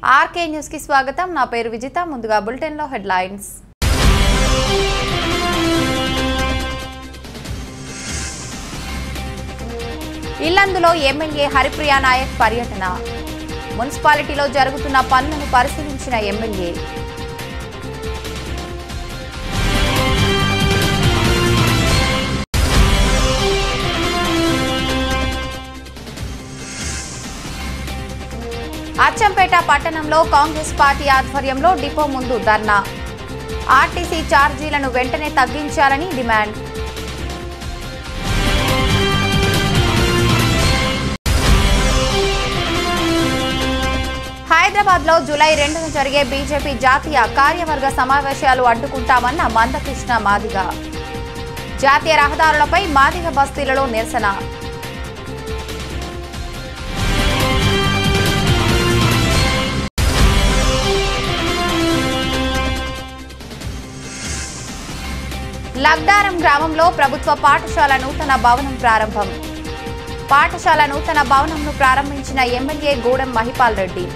RK news కి స్వాగతం నా పేరు విజిత ముందుగా బులెటిన్ లో హెడ్లైన్స్ ఇల్లందులో ఎమ్మెల్యే హరిప్రియ నాయక్ పర్యటన మున్సిపాలిటీలో జరుగుతున్న పనులను పరిశీలించిన ఎమ్మెల్యే అచ్చంపేట పట్టణంలో కాంగ్రెస్ పార్టీ ఆధ్వర్యంలో డిపో ముందు ధర్నా ఆర్టీసీ ఛార్జీలను వెంటనే తగ్గించాలని డిమాండ్ హైదరాబాద్ లో జూలై రెండున జరిగే బీజేపీ జాతీయ కార్యవర్గ సమావేశాలు అడ్డుకుంటామన్న మందకృష్ణ మాదిగ జాతీయ రహదారులపై మాదిగ బస్తీలలో నిరసన లగ్డారం గ్రామంలో ప్రభుత్వ పాఠశాల నూతన భవనం ప్రారంభం పాఠశాల నూతన భవనంను ప్రారంభించిన ఎమ్మెల్యే గూడెం మహిపాల్ రెడ్డి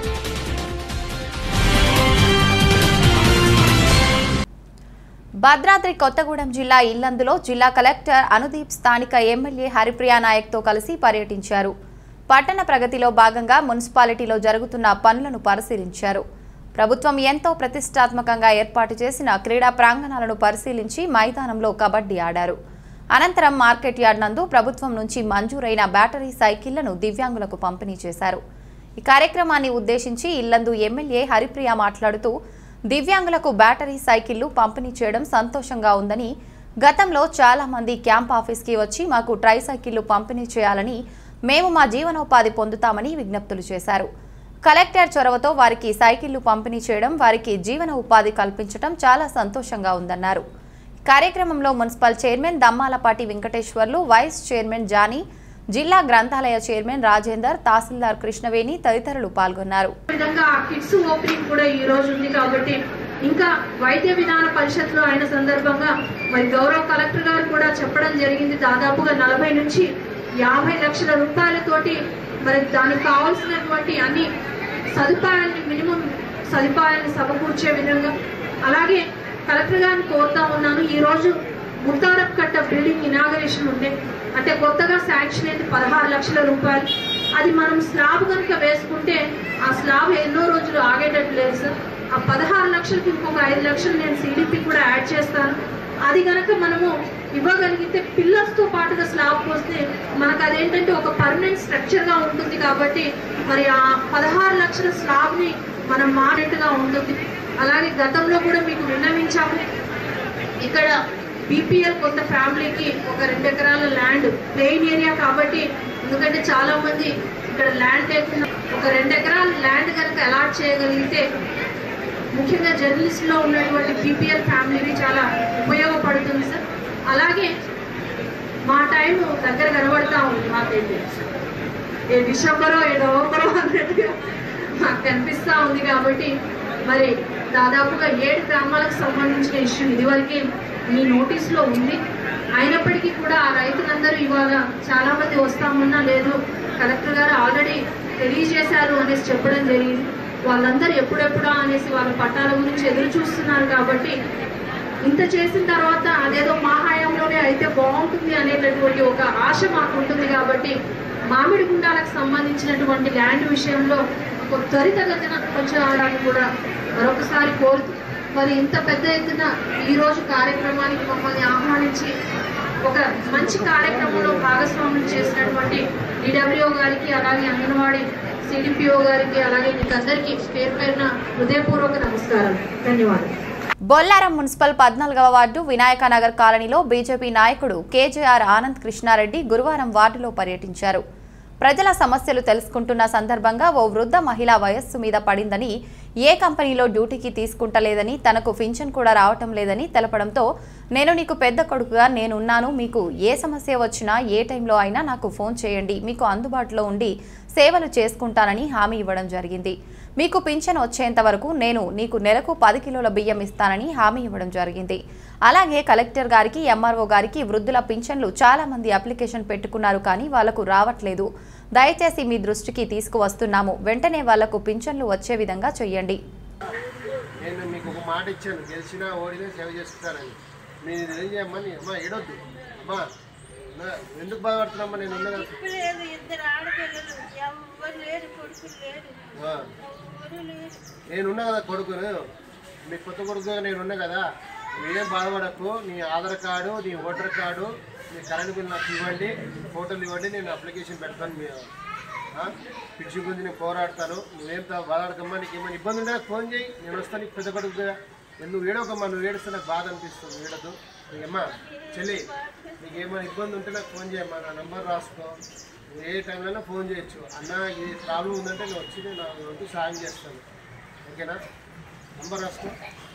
భద్రాద్రి కొత్తగూడెం జిల్లా ఇల్లందులో జిల్లా కలెక్టర్ అనుదీప్ స్థానిక ఎమ్మెల్యే హరిప్రియ నాయక్తో కలిసి పర్యటించారు పట్టణ ప్రగతిలో భాగంగా మున్సిపాలిటీలో జరుగుతున్న పనులను పరిశీలించారు ప్రభుత్వం ఎంతో ప్రతిష్టాత్మకంగా ఏర్పాటు చేసిన క్రీడా ప్రాంగణాలను పరిశీలించి మైదానంలో కబడ్డీ ఆడారు అనంతరం మార్కెట్ యార్డ్ నందు ప్రభుత్వం నుంచి మంజూరైన బ్యాటరీ సైకిళ్లను దివ్యాంగులకు పంపిణీ చేశారు ఈ కార్యక్రమాన్ని ఉద్దేశించి ఇల్లందు ఎమ్మెల్యే హరిప్రియ మాట్లాడుతూ దివ్యాంగులకు బ్యాటరీ సైకిళ్లు పంపిణీ చేయడం సంతోషంగా ఉందని గతంలో చాలా మంది క్యాంప్ ఆఫీస్కి వచ్చి మాకు ట్రై సైకిళ్లు పంపిణీ చేయాలని మేము మా జీవనోపాధి పొందుతామని విజ్ఞప్తులు చేశారు కలెక్టర్ చొరవతో వారికి సైకిళ్లు పంపిణీ చేయడం వారికి జీవన ఉపాధి కల్పించడం చాలా సంతోషంగా ఉందన్నారు కార్యక్రమంలో municipal chairman Dammalapati Venkateswarlu vice chairman Johnny జిల్లా గ్రంథాలయ చైర్మన్ రాజేందర్ తహసీల్దార్ కృష్ణవేణి తదితరులు పాల్గొన్నారు విధంగా ఆ కిడ్స్ ఓపెనింగ్ కూడా ఈ రోజు ఉంది కాబట్టి ఇంకా వైద్య విధాన పరిషత్లో అయిన సందర్భంగా మరి గౌరవ కలెక్టర్ గారు కూడా చెప్పడం జరిగింది దాదాపుగా నలభై నుంచి యాభై లక్షల రూపాయలతోటి మరి దానికి కావాల్సినటువంటి అన్ని సదుపాయాన్ని మినిమం సదుపాయాన్ని సమకూర్చే విధంగా అలాగే కలెక్టర్ గారిని కోరుతా ఉన్నాను ఈ రోజు ముత్తారప్ కట్ట బిల్డింగ్ ఇనాగరేషన్ ఉండే అంటే కొత్తగా శాంక్షన్ అయింది పదహారు లక్షల రూపాయలు అది మనం స్లాబ్ కనుక వేసుకుంటే ఆ స్లాబ్ ఎన్నో రోజులు ఆగేటట్టు లేదు సార్ ఆ పదహారు లక్షలకి ఇంకొక ఐదు లక్షలు నేను సిడిపి కూడా యాడ్ చేస్తాను అది కనుక మనము ఇవ్వగలిగితే పిల్లర్స్ తో పాటుగా స్లాబ్ పోస్తే మనకు అదేంటంటే ఒక పర్మనెంట్ స్ట్రక్చర్ గా ఉంటుంది కాబట్టి మరి ఆ పదహారు లక్షల స్లాబ్ ని మనం మానేట్టుగా ఉంటుంది అలాగే గతంలో కూడా మీకు విన్నవించాము ఇక్కడ బీపీఎల్ కొంత ఫ్యామిలీకి ఒక రెండు ఎకరాల ల్యాండ్ ప్లెయిన్ ఏరియా కాబట్టి ఎందుకంటే చాలా మంది ఇక్కడ ల్యాండ్ లేకుండా ఒక రెండు ఎకరాల ల్యాండ్ కనుక అలాట్ చేయగలిగితే ముఖ్యంగా జర్నలిస్ట్ లో ఉన్నటువంటి బీపీఎల్ ఫ్యామిలీకి చాలా ఉపయోగపడుతుంది సార్ అలాగే మా టైం దగ్గర కనబడతా ఉంది మాకైతే ఏ డిసెంబరో ఏ నవంబరో అన్నట్టుగా మాకు కనిపిస్తూ ఉంది కాబట్టి మరి దాదాపుగా ఏడు గ్రామాలకు సంబంధించిన ఇష్యూ ఇదివరకే మీ నోటీస్లో ఉంది అయినప్పటికీ కూడా ఆ రైతులందరూ ఇవాళ చాలా మంది వస్తామన్నా లేదు కలెక్టర్ గారు ఆల్రెడీ తెలియజేశారు అనేసి చెప్పడం జరిగింది వాళ్ళందరూ ఎప్పుడెప్పుడా అనేసి వాళ్ళ పట్టాల గురించి ఎదురు చూస్తున్నారు కాబట్టి ఇంత చేసిన తర్వాత అదేదో మా హయాంలోనే అయితే బాగుంటుంది అనేటటువంటి ఒక ఆశ మాకు ఉంటుంది కాబట్టి మామిడి గుండాలకు సంబంధించినటువంటి ల్యాండ్ విషయంలో ఒక త్వరితగతిన కొంచెం అవడానికి కూడా మరొకసారి కోరుతూ మరి ఇంత పెద్ద ఎత్తున ఈ రోజు కార్యక్రమానికి మమ్మల్ని ఆహ్వానించి ఒక మంచి కార్యక్రమంలో భాగస్వామ్యం చేసినటువంటి డిడబ్ల్యూఓ గారికి అలాగే అంగన్వాడీ సిడిపిఓ గారికి అలాగే మీకు అందరికీ పేరు పేరున హృదయపూర్వక నమస్కారం ధన్యవాదాలు బొల్లారం మున్సిపల్ పద్నాలుగవ వార్డు వినాయక నగర్ కాలనీలో బీజేపీ నాయకుడు కేజేఆర్ ఆనంద్ కృష్ణారెడ్డి గురువారం వార్డులో పర్యటించారు ప్రజల సమస్యలు తెలుసుకుంటున్న సందర్భంగా ఓ వృద్ధ మహిళ వయస్సు మీద పడిందని ఏ కంపెనీలో డ్యూటీకి తీసుకుంటలేదని తనకు పింఛన్ కూడా రావటం లేదని తెలపడంతో నేను నీకు పెద్ద కొడుకుగా నేనున్నాను మీకు ఏ సమస్య వచ్చినా ఏ టైంలో అయినా నాకు ఫోన్ చేయండి మీకు అందుబాటులో ఉండి సేవలు చేసుకుంటానని హామీ ఇవ్వడం జరిగింది మీకు పింఛన్ వచ్చేంత వరకు నేను నీకు నెలకు పది కిలోల బియ్యం ఇస్తానని హామీ ఇవ్వడం జరిగింది అలాగే కలెక్టర్ గారికి ఎంఆర్ఓ గారికి వృద్ధుల పింఛన్లు చాలా మంది అప్లికేషన్ పెట్టుకున్నారు కానీ వాళ్లకు రావట్లేదు దయచేసి మీ దృష్టికి తీసుకువస్తున్నాము వెంటనే వాళ్లకు పింఛన్లు వచ్చే విధంగా చేయండి నేను మీకు ఒక మాట ఇచ్చాను గెలిచినా ఓడినా సేవ చేసుకుంటానని మీరు ఏం చేయమ్మని అమ్మా ఏడొద్దు అమ్మా నా ఎందుకు బాధపడుతున్నామ్మా నేను ఉన్నా కదా లేదు ఇద్దరు ఆడపిల్లలు ఎవ్వరు లేరు కొడుకులు లేరు ఆ, ఎవరు లేరు నేనున్నా కదా కొడుకును మీ కొత్త కొడుకుగా నేనున్నా కదా నువ్వేం బాధపడకు నీ ఆధార్ కార్డు నీ ఓటర్ కార్డు నీ కరెంట్ బిల్ నాకు ఇవ్వండి ఫోటోలు ఇవ్వండి నేను అప్లికేషన్ పెడతాను మీ ఆ, పిచ్చి గురించి నేను పోరాడతాను నువ్వేం తా- బాధపడకమ్మా నీకు ఏమైనా ఇబ్బంది ఉంటే నాకు ఫోన్ చేయి నేను వస్తాను నీకు పెద్ద కొడుకుగా నువ్వు ఏడవకమ్మా నువ్వు ఏడిస్తే నాకు బాధ అనిపిస్తుంది ఏడదు నీకమ్మా చెల్లి నీకు ఏమైనా ఇబ్బంది ఉంటే నాకు ఫోన్ చేయమ్మా నా నెంబర్ రాసుకో నువ్వు ఏ టైంలో ఫోన్ చేయొచ్చు అన్న ఇది ప్రాబ్లం ఉందంటే నేను వచ్చి నేను నా వంతు సాయం చేస్తాను ఓకేనా నంబర్ రాసుకో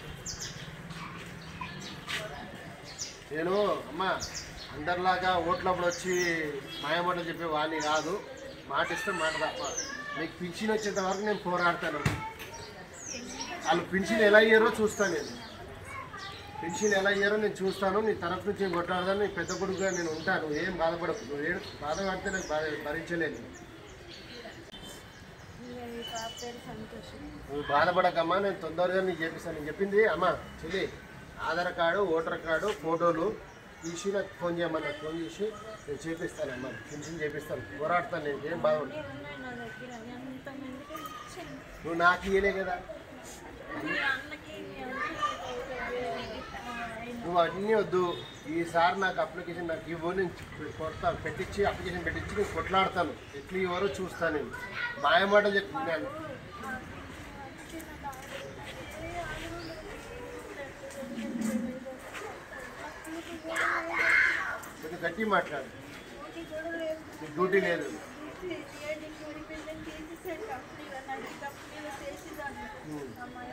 నేను అమ్మా అందరిలాగా ఓట్లప్పుడు వచ్చి మాయమాటలు చెప్పే వాడిని కాదు మాట ఇస్తే మాట తప్ప నీకు పింఛన్ వచ్చేంత వరకు నేను పోరాడతాను వాళ్ళు పింఛన్ ఎలా అయ్యారో చూస్తాను నేను పింఛన్ ఎలా అయ్యారో నేను చూస్తాను నీ తరఫు నుంచి నేను కొట్లాడదాను నీ పెద్ద కొడుకుగా నేను ఉంటాను ఏం బాధపడకు నువ్వు ఏడు బాధపడితే నాకు బాధ భరించలేను ఈ పాప పేరు సంతోషం నువ్వు బాధపడకమ్మా నేను తొందరగా నీకు చెప్పిస్తాను నేను చెప్పింది అమ్మా చెల్లి ఆధార్ కార్డు ఓటర్ కార్డు ఫోటోలు తీసి నాకు ఫోన్ చేయమని నాకు ఫోన్ చేసి నేను చేపిస్తానమ్మా పెన్షన్ చేపిస్తాను పోరాడతాను నేను ఏం బాధపడు ఉన్నాయి నా దగ్గర ఎంతమందికి ఇచ్చాను నువ్వు నాకు ఇయ్యలే కదా మీ అన్నకి మీ అన్నకి ఆయన నువ్వు అన్నీ వద్దు ఈసారి నాకు అప్లికేషన్ నాకు ఇవ్వు నేను కొడతాను పెట్టించి అప్లికేషన్ పెట్టించి నేను కొట్లాడతాను ఎట్లు ఇవ్వరో చూస్తాను నేను మాయమాటలు చెప్తున్నాను కొంచెం గట్టి మాట్లాడు నీకు డ్యూటీ లేదు ఏడు కూలి పిల్లలు తీసేసాడు కంపెనీలో నడి కంపెనీలో చేసేదాన్ని అమ్మాయి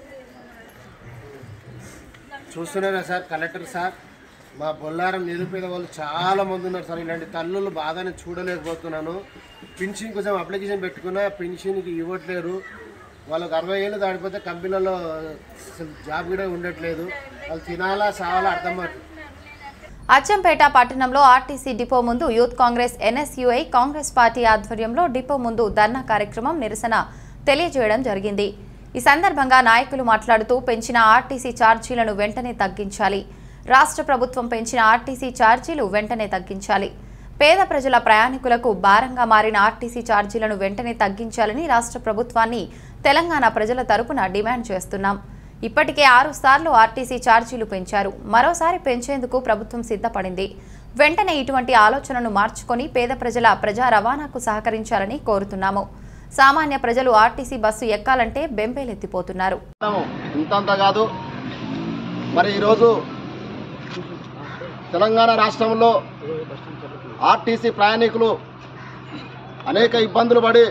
చూస్తున్నారా సార్ కలెక్టర్ సార్ మా బొల్లారం నిరుపేద వాళ్ళు చాలా మంది ఉన్నారు సార్ ఇలాంటి తల్లులు బాధని చూడలేకపోతున్నాను పెన్షన్ కోసం అప్లికేషన్ పెట్టుకున్నా పెన్షన్కి ఇవ్వట్లేరు వాళ్ళకి అరవై ఏళ్ళు దాటిపోతే కంపెనీలలో అసలు జాబ్ కూడా ఉండట్లేదు వాళ్ళు తినాలా సావాలా అర్థం కావట్లేదు. అచ్చంపేట పట్టణంలో ఆర్టీసీ డిపో ముందు youth Congress NSUI Congress party ఆధ్వర్యంలో డిపో ముందు ధర్నా కార్యక్రమం నిరసన తెలియజేయడం జరిగింది ఈ సందర్భంగా నాయకులు మాట్లాడుతూ పెంచిన ఆర్టీసీ ఛార్జీలను వెంటనే తగ్గించాలి రాష్ట్ర ప్రభుత్వం పెంచిన ఆర్టీసీ ఛార్జీలు వెంటనే తగ్గించాలి పేద ప్రజల ప్రయాణికులకు భారంగా మారిన ఆర్టీసీ ఛార్జీలను వెంటనే తగ్గించాలని రాష్ట్ర ప్రభుత్వాన్ని తెలంగాణ ప్రజల తరపున డిమాండ్ చేస్తున్నాం ఇప్పటికే ఆరు సార్లు ఆర్టీసీ ఛార్జీలు పెంచారు మరోసారి పెంచేందుకు ప్రభుత్వం సిద్ధపడింది వెంటనే ఇటువంటి ఆలోచనను మార్చుకొని పేద ప్రజల ప్రజా రవాణాకు సహకరించాలని కోరుతున్నాము సామాన్య ప్రజలు ఆర్టీసీ బస్సు ఎక్కాలంటే బెంబేలెత్తిపోతున్నారు ఇంతంత కాదు మరి ఈరోజు తెలంగాణ రాష్ట్రంలో ఆర్టీసీ ప్రయాణికులు అనేక ఇబ్బందులు పడి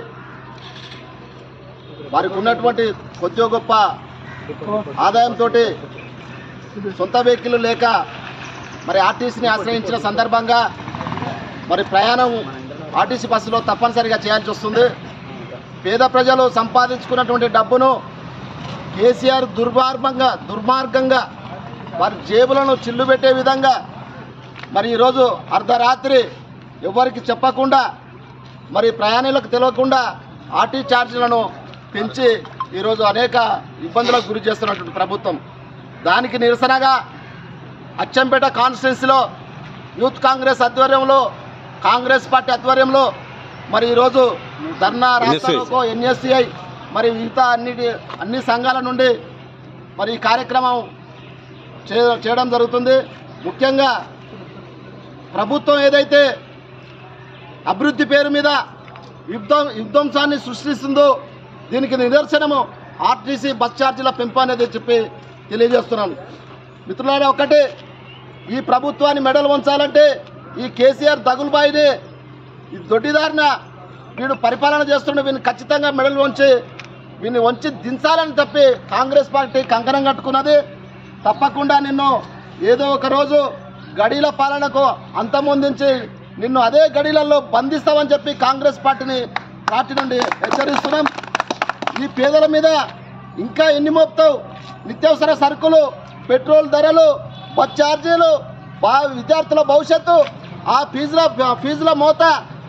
వారికి ఉన్నటువంటి కొద్ది గొప్ప ఆదాయంతో సొంత వెహికల్ లేక మరి ఆర్టీసీని ఆశ్రయించిన సందర్భంగా మరి ప్రయాణం ఆర్టీసీ బస్సులో తప్పనిసరిగా చేయాల్సి వస్తుంది పేద ప్రజలు సంపాదించుకున్నటువంటి డబ్బును కేసీఆర్ దుర్మార్గంగా దుర్మార్గంగా వారి జేబులను చిల్లు పెట్టే విధంగా మరి ఈరోజు అర్ధరాత్రి ఎవరికి చెప్పకుండా మరి ప్రయాణికులకు తెలియకుండా ఆర్టీ ఛార్జీలను పెంచి ఈరోజు అనేక ఇబ్బందులకు గురి చేస్తున్నటువంటి ప్రభుత్వం దానికి నిరసనగా అచ్చంపేట కాన్స్టిట్యున్సీలో యూత్ కాంగ్రెస్ ఆధ్వర్యంలో కాంగ్రెస్ పార్టీ ఆధ్వర్యంలో మరి ఈరోజు ధర్నా రాష్ట్రంలో ఎన్ఎస్సిఐ మరి మిగతా అన్నిటి అన్ని సంఘాల నుండి మరి ఈ కార్యక్రమం చే- చేయడం జరుగుతుంది ముఖ్యంగా ప్రభుత్వం ఏదైతే అభివృద్ధి పేరు మీద యుద్ధం విధ్వంసాన్ని సృష్టిస్తుందో దీనికి నిదర్శనము ఆర్టీసీ బస్ ఛార్జీల పెంపు అనేది చెప్పి తెలియజేస్తున్నాను మిత్రులారా ఒకటి ఈ ప్రభుత్వాన్ని మెడలు వంచాలంటే ఈ కేసీఆర్ దగులుబాయిని ఈ దొడ్డిదారిన వీడు పరిపాలన చేస్తుండే వీడిని ఖచ్చితంగా మెడలు వంచి వీడిని వంచి దించాలని తప్పి కాంగ్రెస్ పార్టీ కంకణం కట్టుకున్నది తప్పకుండా నిన్ను ఏదో ఒక రోజు గడీల పాలనకు అంతమొందించి నిన్ను అదే గడీలలో బంధిస్తామని చెప్పి కాంగ్రెస్ పార్టీని పార్టీ నుండి హెచ్చరిస్తున్నాం ఈ పేదల మీద ఇంకా ఎన్ని మోపుతావు నిత్యావసర సరుకులు పెట్రోల్ ధరలు బస్ ఛార్జీలు బా విద్యార్థుల భవిష్యత్తు ఆ ఫీజుల ఫీజుల మోత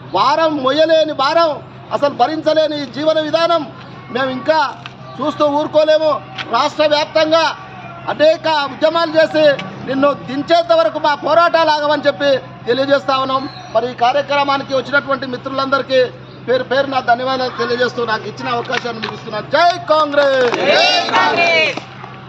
భారం మొయ్యలేని భారం అసలు భరించలేని ఈ జీవన విధానం మేము ఇంకా చూస్తూ ఊరుకోలేము రాష్ట్ర వ్యాప్తంగా అనేక ఉద్యమాలు చేసి నిన్ను దించేంత వరకు మా పోరాటాలు ఆగమని చెప్పి తెలియజేస్తా ఉన్నాం మరి ఈ కార్యక్రమానికి వచ్చినటువంటి మిత్రులందరికీ పేరు పేరు నా ధన్యవాదాలు తెలియజేస్తూ నాకు ఇచ్చిన అవకాశాన్ని ముగిస్తున్నాను జై కాంగ్రెస్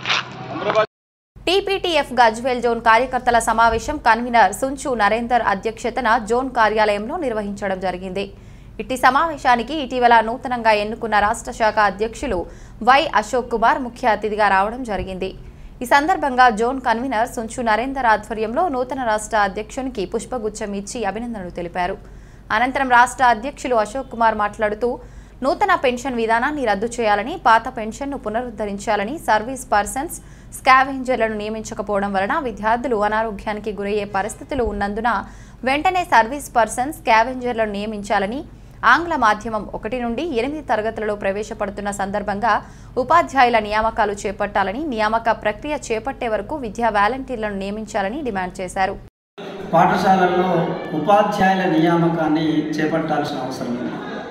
టీపీటీఎఫ్ గజ్వేల్ జోన్ కార్యకర్తల సమావేశం కన్వీనర్ సుంచు నరేందర్ అధ్యక్షతన జోన్ కార్యాలయంలో నిర్వహించడం జరిగింది ఇట్టి సమావేశానికి ఇటీవల నూతనంగా ఎన్నుకున్న రాష్ట్ర శాఖ అధ్యక్షులు వై అశోక్ కుమార్ ముఖ్య అతిథిగా రావడం జరిగింది ఈ సందర్భంగా జోన్ కన్వీనర్ సుంచు నరేందర్ ఆధ్వర్యంలో నూతన రాష్ట్ర అధ్యక్షునికి పుష్పగుచ్చం ఇచ్చి అభినందనలు తెలిపారు అనంతరం రాష్ట్ర అధ్యక్షులు అశోక్ కుమార్ మాట్లాడుతూ నూతన పెన్షన్ విధానాన్ని రద్దు చేయాలని పాత పెన్షన్ను పునరుద్ధరించాలని సర్వీస్ పర్సన్స్ స్కావెంజర్లను నియమించకపోవడం వలన విద్యార్థులు అనారోగ్యానికి గురయ్యే పరిస్థితులు ఉన్నందున వెంటనే సర్వీస్ పర్సన్స్ స్కావెంజర్లను నియమించాలని ఆంగ్ల మాధ్యమం ఒకటి నుండి ఎనిమిది తరగతులలో ప్రవేశపడుతున్న సందర్భంగా ఉపాధ్యాయుల నియామకాలు చేపట్టాలని నియామక ప్రక్రియ చేపట్టే వరకు విద్యా వాలంటీర్లను నియమించాలని డిమాండ్ చేశారు పాఠశాలల్లో ఉపాధ్యాయుల నియామకాన్ని చేపట్టాల్సిన అవసరం ఉంది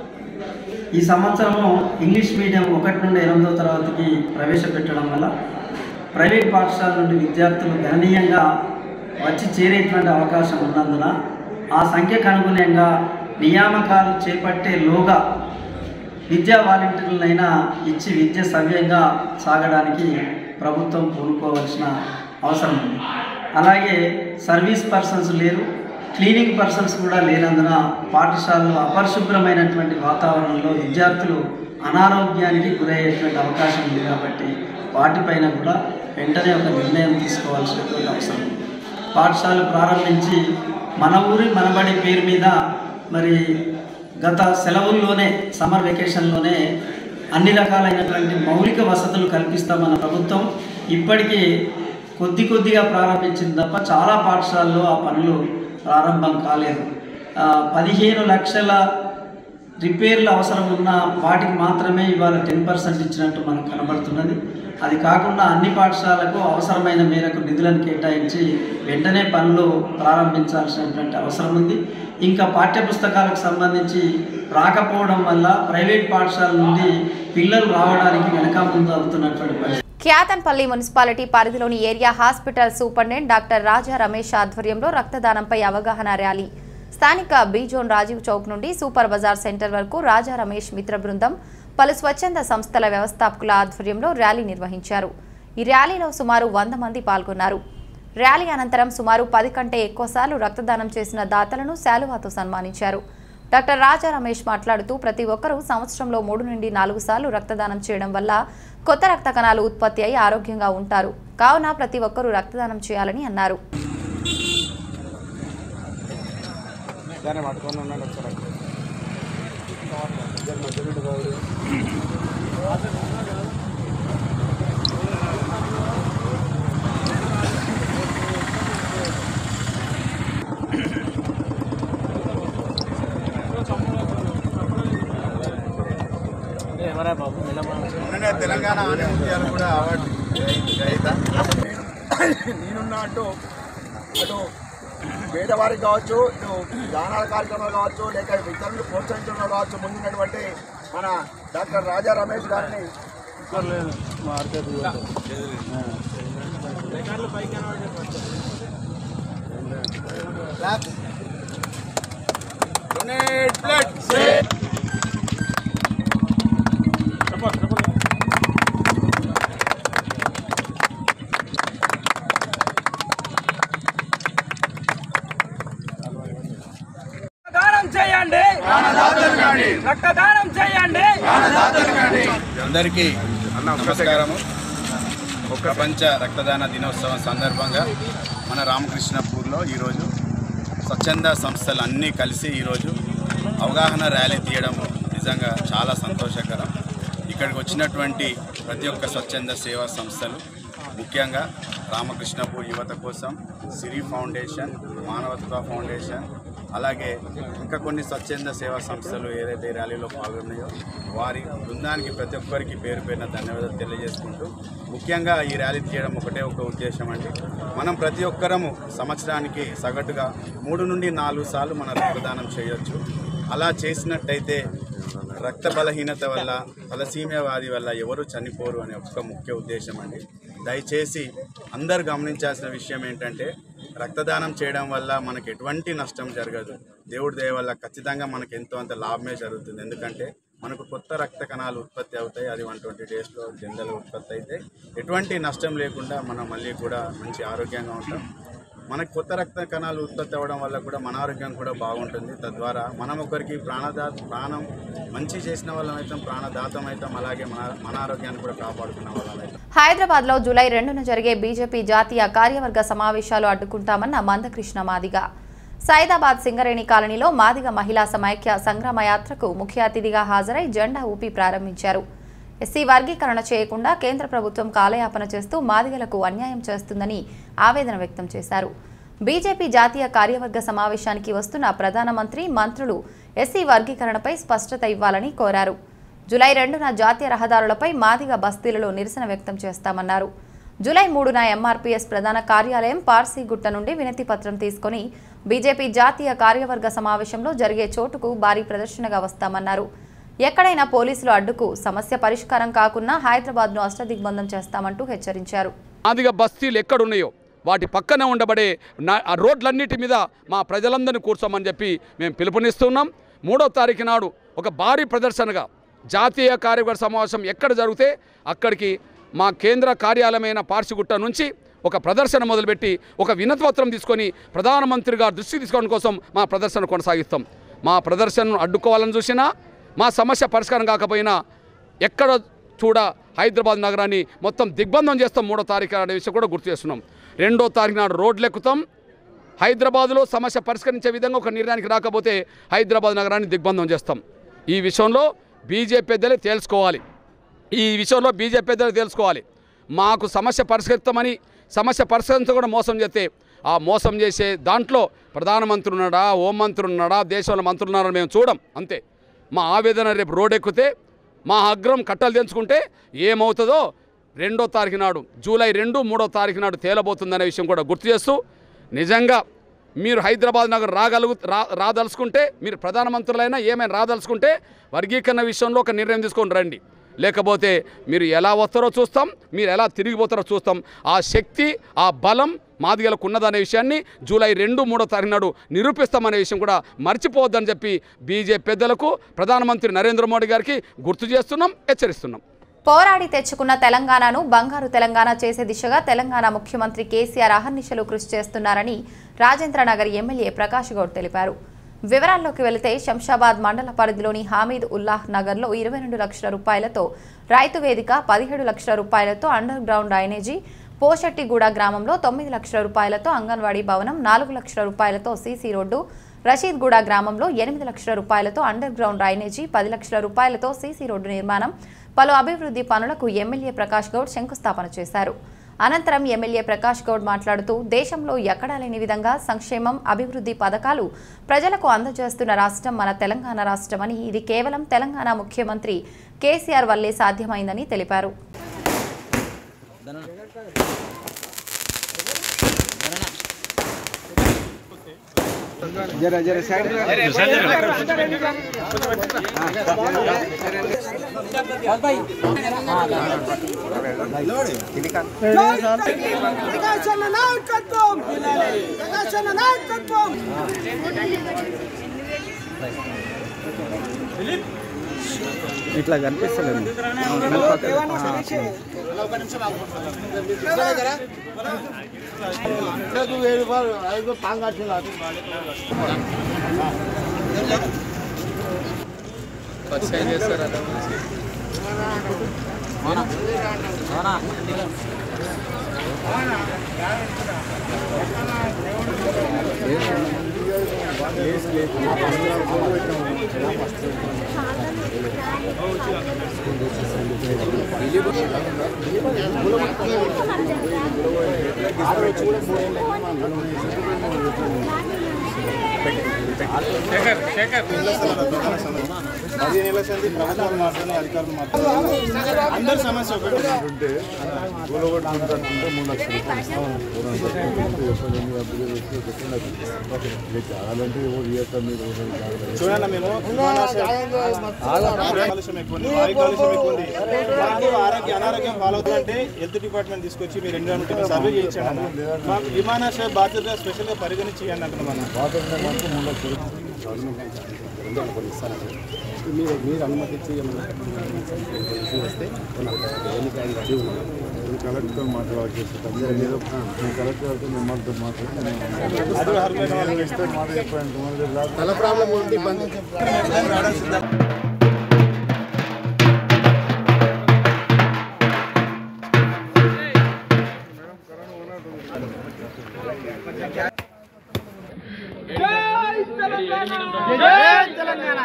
ఈ సంవత్సరము ఇంగ్లీష్ మీడియం ఒకటి నుండి ఎనిమిదవ తరగతికి ప్రవేశపెట్టడం వల్ల ప్రైవేట్ పాఠశాల నుండి విద్యార్థులు గణనీయంగా వచ్చి చేరేటువంటి అవకాశం ఉన్నందున ఆ సంఖ్యకు అనుగుణంగా నియామకాలు చేపట్టే లోగా విద్యా వాలంటీర్లనైనా ఇచ్చి విద్య సవ్యంగా సాగడానికి ప్రభుత్వం పూనుకోవాల్సిన అవసరం ఉంది అలాగే సర్వీస్ పర్సన్స్ లేరు క్లీనింగ్ పర్సన్స్ కూడా లేనందున పాఠశాలలో అపరిశుభ్రమైనటువంటి వాతావరణంలో విద్యార్థులు అనారోగ్యానికి గురయ్యేటువంటి అవకాశం ఉంది కాబట్టి వాటిపైన కూడా వెంటనే ఒక నిర్ణయం తీసుకోవాల్సినటువంటి అవసరం ఉంది పాఠశాల ప్రారంభించి మన ఊరి మనబడి పేరు మీద మరి గత సెలవుల్లోనే సమ్మర్ వెకేషన్లోనే అన్ని రకాలైనటువంటి మౌలిక వసతులు కల్పిస్తామన్న ప్రభుత్వం ఇప్పటికీ కొద్ది కొద్దిగా ప్రారంభించింది తప్ప చాలా పాఠశాలల్లో ఆ పనులు ప్రారంభం కాలేదు ఆ, పదిహేను లక్షల రిపేర్లు అవసరం ఉన్న వాటికి మాత్రమే ఇవాళ టెన్ పర్సెంట్ ఇచ్చినట్టు మనకు కనబడుతున్నది అది కాకుండా అన్ని పాఠశాలకు అవసరమైన మేరకు నిధులను కేటాయించి వెంటనే పనులు ప్రారంభించాల్సినటువంటి అవసరం ఉంది ఇంకా పాఠ్యపుస్తకాలకు సంబంధించి రాకపోవడం వల్ల ప్రైవేట్ పాఠశాల నుండి పిల్లలు రావడానికి వెనక ముందు అవుతున్నటువంటి పరిస్థితి ఖ్యాతన్పల్లి మున్సిపాలిటీ పరిధిలోని area hospital superintendent doctor Raja Ramesh ఆధ్వర్యంలో రక్తదానంపై అవగాహన ర్యాలీ స్థానిక బీజోన్ రాజీవ్ చౌక్ నుండి సూపర్ బజార్ సెంటర్ వరకు రాజా రమేష్ మిత్ర బృందం పలు స్వచ్ఛంద సంస్థల వ్యవస్థాపకుల ఆధ్వర్యంలో ర్యాలీ నిర్వహించారు ఈ ర్యాలీలో సుమారు వంద మంది పాల్గొన్నారు ర్యాలీ అనంతరం సుమారు పది కంటే ఎక్కువసార్లు రక్తదానం చేసిన దాతలను శాలువాతో సన్మానించారు డాక్టర్ రాజా రమేష్ మాట్లాడుతూ ప్రతి ఒక్కరూ సంవత్సరంలో మూడు నుండి నాలుగు సార్లు రక్తదానం చేయడం వల్ల కొత్త రక్త కణాలు ఉత్పత్తి అయి ఆరోగ్యంగా ఉంటారు కావున ప్రతి ఒక్కరూ రక్తదానం చేయాలని అన్నారు మొన్ననే తెలంగాణ ఆనే ముత్యాలు కూడా అవార్డు గ్రహీత నేనున్నా అంటూ అటు పేదవారికి కావచ్చు ఇటు దానాల కార్యక్రమాలు కావచ్చు లేక ఇతరులు ప్రోత్సహించడం కావచ్చు ముందున్నటువంటి మన డాక్టర్ రాజా రమేష్ గారిని Donate blood. రక్తదానం చేయండి రక్తదానం చేయండి అందరికీ నమస్కారము ప్రపంచ రక్తదాన దినోత్సవం సందర్భంగా మన రామకృష్ణపూర్లో ఈరోజు స్వచ్ఛంద సంస్థలు అన్నీ కలిసి ఈరోజు అవగాహన ర్యాలీ తీయడం నిజంగా చాలా సంతోషకరం ఇక్కడికి వచ్చినటువంటి ప్రతి ఒక్క స్వచ్ఛంద సేవా సంస్థలు ముఖ్యంగా రామకృష్ణపూర్ యువత కోసం సిరి ఫౌండేషన్ మానవత్వ ఫౌండేషన్ అలాగే ఇంకా కొన్ని స్వచ్ఛంద సేవా సంస్థలు ఏదైతే ఈ ర్యాలీలో పాల్గొన్నాయో వారి బృందానికి ప్రతి ఒక్కరికి పేరు పేరున ధన్యవాదాలు తెలియజేసుకుంటూ ముఖ్యంగా ఈ ర్యాలీ తీయడం ఒకటే ఒక ఉద్దేశం అండి మనం ప్రతి ఒక్కరము సంవత్సరానికి సగటుగా మూడు నుండి నాలుగు సార్లు మన రక్తదానం చేయొచ్చు అలా చేసినట్టయితే రక్త బలహీనత వల్ల తలసీమియా వ్యాధి వల్ల ఎవరు చనిపోరు అనే ఒక ముఖ్య ఉద్దేశం అండి దయచేసి అందరు గమనించాల్సిన విషయం ఏంటంటే రక్తదానం చేయడం వల్ల మనకు ఎటువంటి నష్టం జరగదు దేవుడి దయ వల్ల ఖచ్చితంగా మనకు ఎంతో అంత లాభమే జరుగుతుంది ఎందుకంటే మనకు కొత్త రక్త కణాలు ఉత్పత్తి అవుతాయి అది వన్ ట్వంటీ డేస్లో జనరల్ ఉత్పత్తి అయితే ఎటువంటి నష్టం లేకుండా మనం మళ్ళీ కూడా మంచి ఆరోగ్యంగా ఉంటాం మనకు కొత్త రక్త కణాలు ఉత్పత్తి అవ్వడం వల్ల కూడా మన ఆరోగ్యం కూడా బాగుంటుంది తద్వారా మనం ఒకరికి ప్రాణదా ప్రాణం మంచి చేసిన వాళ్ళం అవుతాం ప్రాణదాతం అవుతాం అలాగే మన మన ఆరోగ్యాన్ని కూడా కాపాడుకున్న వాళ్ళం అవుతాం హైదరాబాద్ లో జూలై రెండున జరిగే బీజేపీ జాతీయ కార్యవర్గ సమావేశాలు అడ్డుకుంటామన్న మందకృష్ణ మాదిగ సైదాబాద్ సింగరేణి కాలనీలో మాదిగ మహిళా సమైక్య సంగ్రామ యాత్రకు ముఖ్య అతిథిగా హాజరై జెండా ఊపి ప్రారంభించారు ఎస్సీ వర్గీకరణ చేయకుండా కేంద్ర ప్రభుత్వం కాలయాపన చేస్తూ మాదిగలకు అన్యాయం చేస్తుందని ఆవేదన వ్యక్తం చేశారు బీజేపీ జాతీయ కార్యవర్గ సమావేశానికి వస్తున్న ప్రధానమంత్రి మంత్రులు ఎస్సీ వర్గీకరణపై స్పష్టత ఇవ్వాలని కోరారు జూలై రెండున జాతీయ రహదారులపై మాదిగ బస్తీలలో నిరసన వ్యక్తం చేస్తామన్నారు జూలై మూడున ఎంఆర్పీఎస్ ప్రధాన కార్యాలయం పార్సీగుట్ట నుండి వినతి పత్రం తీసుకొని బీజేపీ జాతీయ కార్యవర్గ సమావేశంలో జరిగే చోటుకు భారీ ప్రదర్శనగా వస్తామన్నారు ఎక్కడైనా పోలీసులు అడ్డుకు సమస్య పరిష్కారం కాకున్నా హైదరాబాద్ను అష్టదిగ్బంధం చేస్తామంటూ హెచ్చరించారు మాదిగ బస్తీలు ఎక్కడున్నాయో వాటి పక్కన ఉండబడే నా- ఆ రోడ్లన్నిటి మీద మా ప్రజలందరినీ కూర్చోమని చెప్పి మేము పిలుపునిస్తున్నాం మూడో తారీఖు నాడు ఒక భారీ ప్రదర్శనగా జాతీయ కార్యవర్గ సమావేశం ఎక్కడ జరిగితే అక్కడికి మా కేంద్ర కార్యాలయమైన పార్సిగుట్ట నుంచి ఒక ప్రదర్శన మొదలుపెట్టి ఒక వినతిపత్రం తీసుకొని ప్రధానమంత్రి గారు దృష్టి తీసుకోవడం కోసం మా ప్రదర్శన కొనసాగిస్తాం మా ప్రదర్శనను అడ్డుకోవాలని చూసినా మా సమస్య పరిష్కారం కాకపోయినా ఎక్కడ చూడ హైదరాబాద్ నగరాన్ని మొత్తం దిగ్బంధం చేస్తాం మూడో తారీఖు అనే విషయం కూడా గుర్తు చేస్తున్నాం రెండో తారీఖు నాడు రోడ్లు ఎక్కుతాం హైదరాబాద్లో సమస్య పరిష్కరించే విధంగా ఒక నిర్ణయానికి రాకపోతే హైదరాబాద్ నగరాన్ని దిగ్బంధం చేస్తాం ఈ విషయంలో బీజేపీ పెద్దలే తేల్చుకోవాలి ఈ విషయంలో బీజేపీ పెద్దలు తెలుసుకోవాలి మాకు సమస్య పరిష్కరిస్తామని సమస్య పరిష్కరించకుండా మోసం చేస్తే ఆ మోసం చేసే దాంట్లో ప్రధానమంత్రి ఉన్నాడా హోంమంత్రి ఉన్నాడా దేశంలో మంత్రులు ఉన్నారా మేము చూడం అంతే మా ఆవేదన రేపు రోడ్ ఎక్కితే మా అగ్రం కట్టలు తెంచుకుంటే ఏమవుతుందో రెండో తారీఖు నాడు జూలై రెండు మూడో తారీఖు నాడు తేలబోతుందనే విషయం కూడా గుర్తు చేస్తూ నిజంగా మీరు హైదరాబాద్ నగర్ రాగలుగు రా రాదలుచుకుంటే మీరు ప్రధానమంత్రులైనా ఏమైనా రాదలుచుకుంటే వర్గీకరణ విషయంలో ఒక నిర్ణయం తీసుకొని రండి లేకపోతే మీరు ఎలా వస్తారో చూస్తాం మీరు ఎలా తిరిగిపోతారో చూస్తాం ఆ శక్తి ఆ బలం మాదిగలకు ఉన్నదనే విషయాన్ని జూలై రెండు మూడో తారీఖు నాడు నిరూపిస్తామనే విషయం కూడా మర్చిపోవద్దని చెప్పి బీజేపీ పెద్దలకు ప్రధానమంత్రి నరేంద్ర మోడీ గారికి గుర్తు చేస్తున్నాం హెచ్చరిస్తున్నాం పోరాడి తెచ్చుకున్న తెలంగాణను బంగారు తెలంగాణ చేసే దిశగా తెలంగాణ ముఖ్యమంత్రి కేసీఆర్ అహర్నిశలు కృషి చేస్తున్నారని రాజేంద్రనగర్ ఎమ్మెల్యే ప్రకాష్ గౌడ్ తెలిపారు వివరాల్లోకి వెళితే శంషాబాద్ మండల పరిధిలోని హామీద్ ఉల్లాహ్ నగర్లో ఇరవై రెండు లక్షల రూపాయలతో రైతు వేదిక పదిహేడు లక్షల రూపాయలతో అండర్ గ్రౌండ్ డ్రైనేజీ పోషెట్టిగూడ గ్రామంలో తొమ్మిది లక్షల రూపాయలతో అంగన్వాడీ భవనం నాలుగు లక్షల రూపాయలతో సీసీ రోడ్డు రషీద్గూడ గ్రామంలో ఎనిమిది లక్షల రూపాయలతో అండర్ గ్రౌండ్ డ్రైనేజీ పది లక్షల రూపాయలతో సీసీ రోడ్డు నిర్మాణం పలు అభివృద్ధి పనులకు ఎమ్మెల్యే ప్రకాష్ గౌడ్ శంకుస్థాపన చేశారు అనంతరం ఎమ్మెల్యే ప్రకాష్ గౌడ్ మాట్లాడుతూ దేశంలో ఎక్కడా లేని విధంగా సంక్షేమం అభివృద్ధి పథకాలు ప్రజలకు అందజేస్తున్న రాష్ట్రం మన తెలంగాణ రాష్ట్రమని ఇది కేవలం తెలంగాణ ముఖ్యమంత్రి కేసీఆర్ వల్లే సాధ్యమైందని తెలిపారు जरा जरा साइड ప్రకాశన్న నాయకత్వం ప్రకాశన్న నాయకత్వం ఇట్లా కనిపిస్తలేదు పదిహేను ఏళ్ళ సంది ప్రభుత్వాలు మాత్రమే అధికారులు మాత్రమే అందరి సమస్య ఒకటి ఉంటే కూలగొట్టుకుంటే మూడు లక్షల రూపాయలు చాలంటే ఎవరు చేస్తారు మీరు చూడండి మేము కాలుష్యం ఎక్కువ ఉంది. వాయు కాలుష్యం ఎక్కువ ఉంది. మాకు ఆరోగ్య అనారోగ్యం పాలవుతుందంటే హెల్త్ డిపార్ట్మెంట్ తీసుకొచ్చి మీరు ఎన్విరాన్మెంట్ సర్వే చేయించండి అన్న మా విమానాశ్రయ బాధ్యత స్పెషల్ గా పరిగణించి చేయండి అంటున్నాం అన్న మీరు మీరు అనుమతించి వస్తే కలెక్టర్ మాట్లాడేస్తాం మీరు కలెక్టర్ మిమ్మల్తో మాట్లాడి ఇస్తే మాట చెప్పండి తల ప్రాబ్లం ఉంటే ఇబ్బంది జై తెలంగాణ జై తెలంగాణ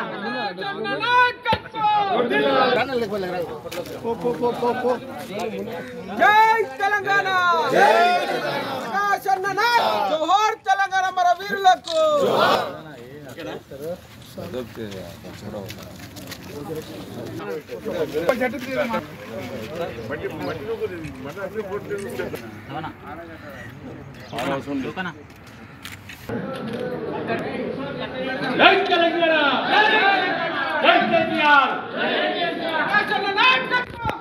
జై తెలంగాణ జై ప్రకాశన్న నాయక్ జోహార్ తెలంగాణ మన వీరులకు జై తెలంగాణ జై కేసీఆర్ ప్రకాశన్న నాయకత్వం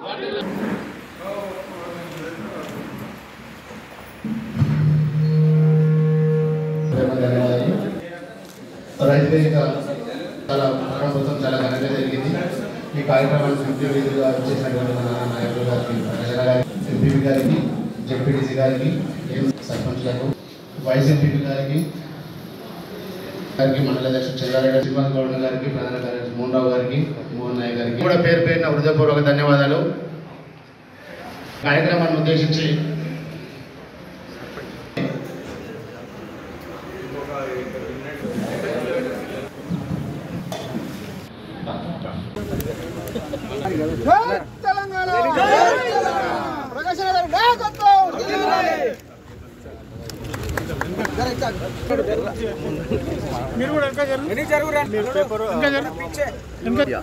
రైతు వేదిక చాలా ప్రారంభోత్సవం చాలా ఘనంగా జరిగింది ఈ కార్యక్రమానికి ముఖ్య వేదికగా వచ్చేసినటువంటి మన నాయకులు గారికి ప్రజల గారికి ఎంపీపీ గారికి జెడ్పీటీసీ గారికి ఏం సర్పంచ్లకు వైస్ ఎంపీపీ గారికి గారికి మండల అధ్యక్షుడు చెల్లారెడ్డి శ్రీనివాస్ గౌడ్ గారికి ప్రధాన కార్యదర్శి మోహన్ రావు గారికి మోహన్ నాయక్ గారికి కూడా పేరు పేరున హృదయపూర్వక ధన్యవాదాలు కార్యక్రమాన్ని ఉద్దేశించి జై తెలంగాణ జై తెలంగాణ ప్రకాశన్న గారి నాయకత్వం మీరు కూడా ఇంకా జరుగు ఎన్ని జరుగురండి మీరు పేపర్ ఇంకా జరుగు ఇంకా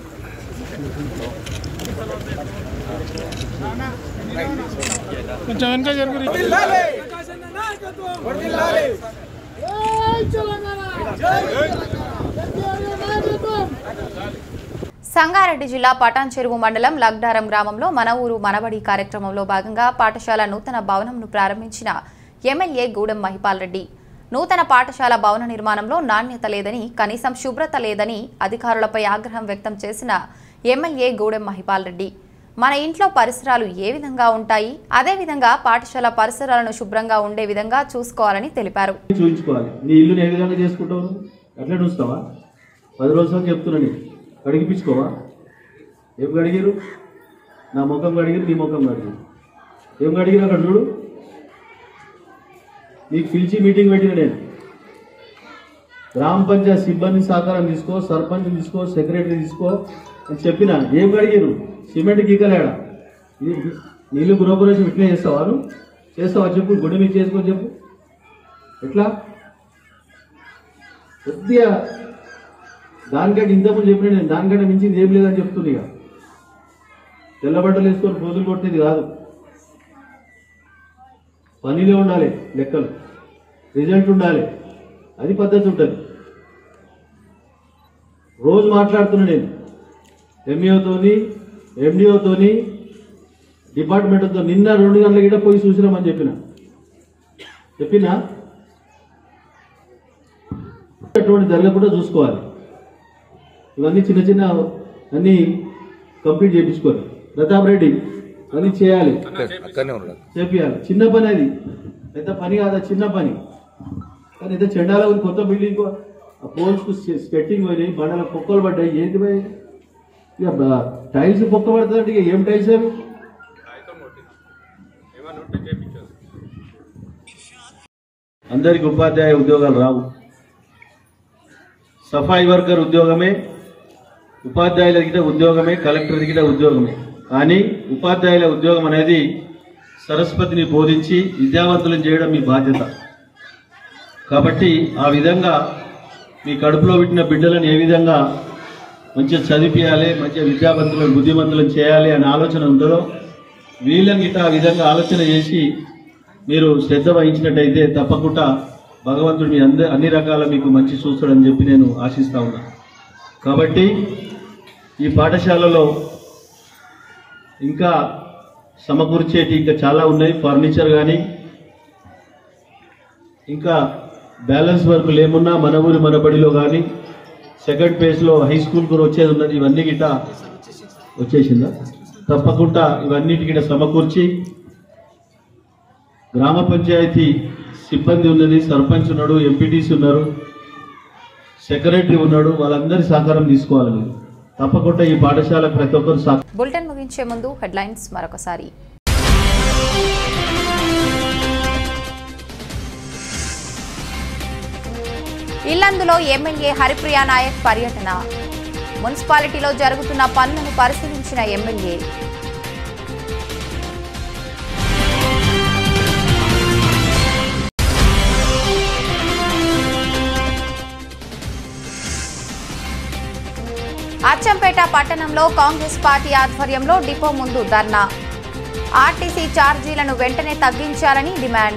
కొంచెం వెనక జరుగు వర్ధిల్లాలి. ప్రకాశన్న నాయకత్వం వర్ధిల్లాలి. జై తెలంగాణ జై తెలంగాణ జై నాయకత్వం సంగారెడ్డి జిల్లా పటాన్ చెరువు మండలం లగ్డారం గ్రామంలో మన ఊరు మనబడి కార్యక్రమంలో భాగంగా పాఠశాల నూతన భవనంను ప్రారంభించిన ఎమ్మెల్యే గూడెం మహిపాల్ రెడ్డి నూతన పాఠశాల భవన నిర్మాణంలో నాణ్యత లేదని కనీసం శుభ్రత లేదని అధికారులపై ఆగ్రహం వ్యక్తం చేసిన ఎమ్మెల్యే గూడెం మహిపాల్ రెడ్డి మన ఇంట్లో పరిసరాలు ఏ విధంగా ఉంటాయి అదేవిధంగా పాఠశాల పరిసరాలను శుభ్రంగా ఉండే విధంగా చూసుకోవాలని తెలిపారు చూపించుకోవాలి నీ ఇల్లుని ఏ విధంగా చేసుకుంటావు నువ్వు? ఎట్లా చూస్తావా పది రోజులు చెప్తున్నా నీకు కడిగిపించుకోవా ఏం కడిగిరు నా ముఖం కడిగిరు నీ ముఖం కడిగిరు ఏం కడిగిరు అక్కడ చూడు నీకు పిలిచి మీటింగ్ పెట్టిన నేను గ్రామ పంచాయత్ సిబ్బంది సహకారం తీసుకో సర్పంచ్ తీసుకో సెక్రటరీ తీసుకో అని చెప్పిన ఏం కడిగిరు సిమెంట్ గీకలేడా ఇది నీళ్ళు గృహప్రవేశం ఇట్లే చేస్తావా నువ్వు చేస్తావా చెప్పు గుడి మీద చేసుకొని చెప్పు ఎట్లా కొద్దిగా దానికంటే ఇంతకుముందు చెప్పిన నేను దానికంటే మించింది ఏం లేదని చెప్తుంది ఇక తెల్ల బట్టలు వేసుకొని పోతులు కొట్టేది కాదు పనిలో ఉండాలి లెక్కలు రిజల్ట్ ఉండాలి అది పద్ధతి ఉంటుంది రోజు మాట్లాడుతున్నా నేను ఎంఈఓతోని ఎండిఓతోని డిపార్ట్మెంట్తో నిన్న రెండు గంటల గిట పోయి చూసినామని చెప్పిన చెప్పినా అటువంటి జరగకుండా చూసుకోవాలి ఇవన్నీ చిన్న చిన్న అన్నీ కంప్లీట్ చేయించుకోవాలి ప్రతాప్ రెడ్డి అన్నీ చేయాలి చేపియాలి చిన్న పని అది పెద్ద పని కాదు అది చిన్న పని కానీ అయితే చెండాల ఉంది కొత్త బిల్డింగ్ ఆ పోల్స్కు స్కెట్టింగ్ పోయినాయి బండల పొక్కలు పడ్డాయి ఏంటి పోయి ఇక బ- టైల్స్ పొక్క పడుతుందంటే ఇక ఏం టైల్స్ అవి అందరికి ఉపాధ్యాయ ఉద్యోగాలు రావు సఫాయి వర్కర్ ఉద్యోగమే ఉపాధ్యాయుల గిట ఉద్యోగమే కలెక్టర్ గిట ఉద్యోగమే కానీ ఉపాధ్యాయుల ఉద్యోగం అనేది సరస్వతిని బోధించి విద్యావంతులను చేయడం మీ బాధ్యత కాబట్టి ఆ విధంగా మీ కడుపులో పెట్టిన బిడ్డలను ఏ విధంగా మంచిగా చదివించాలి మంచిగా విద్యావంతులను బుద్ధిమంతులను చేయాలి అనే ఆలోచన ఉంటుందో వీళ్ళని గిట్ట ఆ విధంగా ఆలోచన చేసి మీరు శ్రద్ధ వహించినట్టయితే తప్పకుండా భగవంతుడు మీ అందరి అన్ని రకాల మీకు మంచి చూస్తాడని చెప్పి నేను ఆశిస్తా ఉన్నా కాబట్టి ఈ పాఠశాలలో ఇంకా సమకూర్చేటి ఇంకా చాలా ఉన్నాయి ఫర్నిచర్ కానీ ఇంకా బ్యాలెన్స్ వర్కులు ఏమున్నా మన ఊరి మన బడిలో కానీ సెకండ్ ఫేజ్లో హై స్కూల్ కూడా వచ్చేది ఉన్నది ఇవన్నీ గిట్ట వచ్చేసిందా తప్పకుండా ఇవన్నిటి గిట్ట సమకూర్చి గ్రామ పంచాయతీ సిబ్బంది ఉన్నది సర్పంచ్ ఉన్నాడు ఎంపీటీసీ ఉన్నారు సెక్రటరీ ఉన్నాడు వాళ్ళందరి సహకారం తీసుకోవాలి మీరు తప్పకుండా ఈ పాఠశాల ప్రతి ఒక్కరు సహ బులెటిన్ ముగించే ముందు హెడ్లైన్స్ మరొకసారి ఇల్లందులో ఎమ్మెల్యే హరిప్రియా నాయక్ పర్యటన మున్సిపాలిటీలో జరుగుతున్న పనులను పరిశీలించిన ఎమ్మెల్యే అచ్చంపేట పట్టణంలో కాంగ్రెస్ పార్టీ ఆధ్వర్యంలో డిపో ముందు ధర్నా ఆర్టీసీ ఛార్జీలను వెంటనే తగ్గించాలని డిమాండ్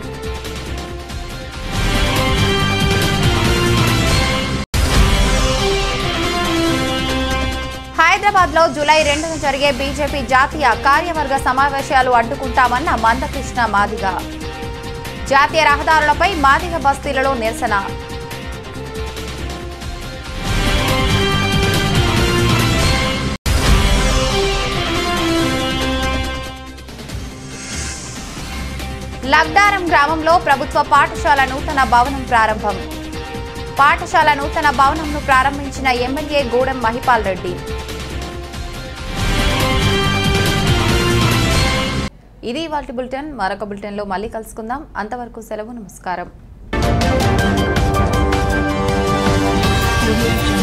హైదరాబాద్ లో జూలై రెండున జరిగే బీజేపీ జాతీయ కార్యవర్గ సమావేశాలు అడ్డుకుంటామన్న మందకృష్ణ మాదిగ జాతీయ రహదారులపై మాదిగ బస్తీలలో నిరసన లగ్దారం గ్రామంలో ప్రభుత్వ పాఠశాల నూతన భవనం ప్రారంభం పాఠశాల నూతన భవనంను ప్రారంభించిన ఎమ్మెల్యే గూడెం మహిపాల్ రెడ్డి ఇది ఇవాళ బులెటిన్ మరొక బులెటిన్లో మళ్ళీ కలుసుకుందాం అంతవరకు సెలవు నమస్కారం